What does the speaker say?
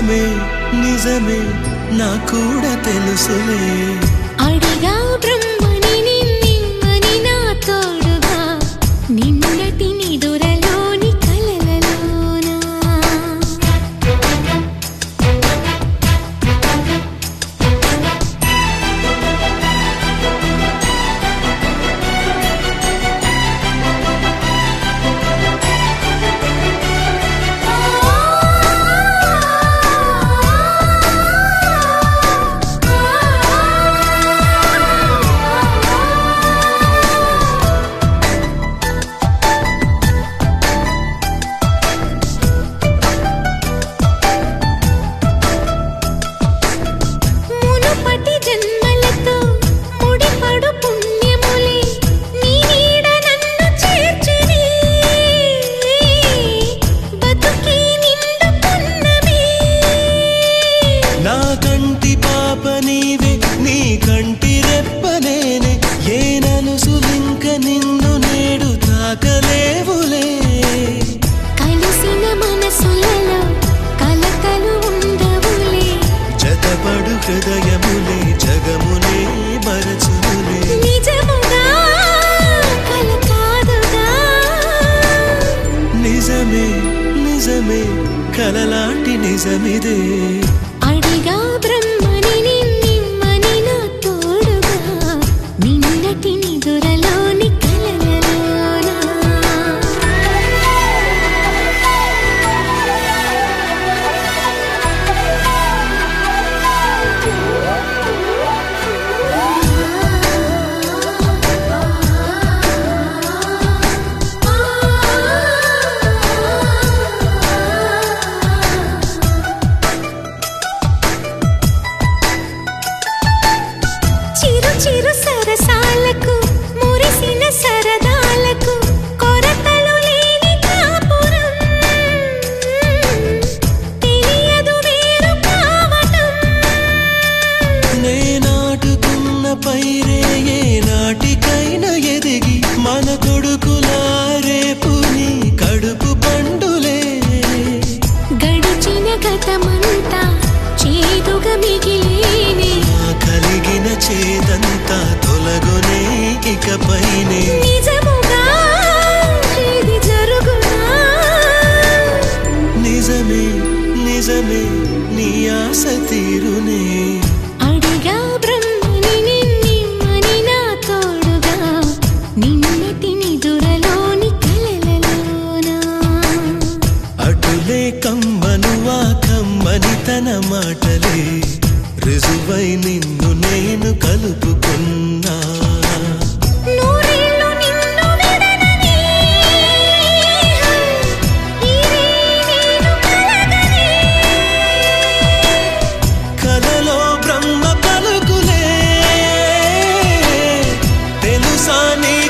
నిజమే నిజమే నా కూడా తెలుసులే అడిగా బ్రహ్మని నిన్నని నా తోడుగా నిన్నటి నిదురలోని కలలలోనా మునుపటి జన్మలతో ముడిపడు పుణ్యములే నీ నీడ నన్ను చేర్చిని బతుకి నిండు పున్నమి నా కంటి పాప నీవే నీ కంటి రెప్పనేనే ఏ నలుసులింక నిన్ను నేడు తాకలేవులే కలిసిన మనసులలో కలతలు ఉండవులే జతపడు హృదయములే జగమునే మరచునులే నిజముగా కల కాదుగా నిజమే నిజమే కలలాంటి నిజమిదే అడిగా బ్రహ్మని నిమ్మని నా తోడుగా నిన్నటి నిదురలోని కలలలోనా చిరు చిరు సరసాలకు మురిసిన సరదాలకు కొరతలు లేని కాపురం తెలియదు వేరు కావటం నే నాటుకున్న పైరే ఏ నాటికైనా ఎదిగి మన కొడుకులా రేపు నీ కడుపు పండులే గడిచిన గతమంతా చేదుగా మిగిలేనే ఆ కలిగిన చేదంతా తొలగునే ఇకపైనే నిజముగా ఇది జరుగునా నిజమే నిజమే నీ ఆశ తీరునే అడిగా బ్రహ్మని నిమ్మని నా తోడుగా నిన్నటి నిదురలోని కలలలోనా అటులే కమ్మను ఆ కమ్మని తన మాటలే రుజువై నిన్ను నేను కలుపుకున్నా నూరేళ్ళు నిన్ను విడనని ఈరే నేను కలగని కలలో బ్రహ్మ పలుకులే తెలుసా నీ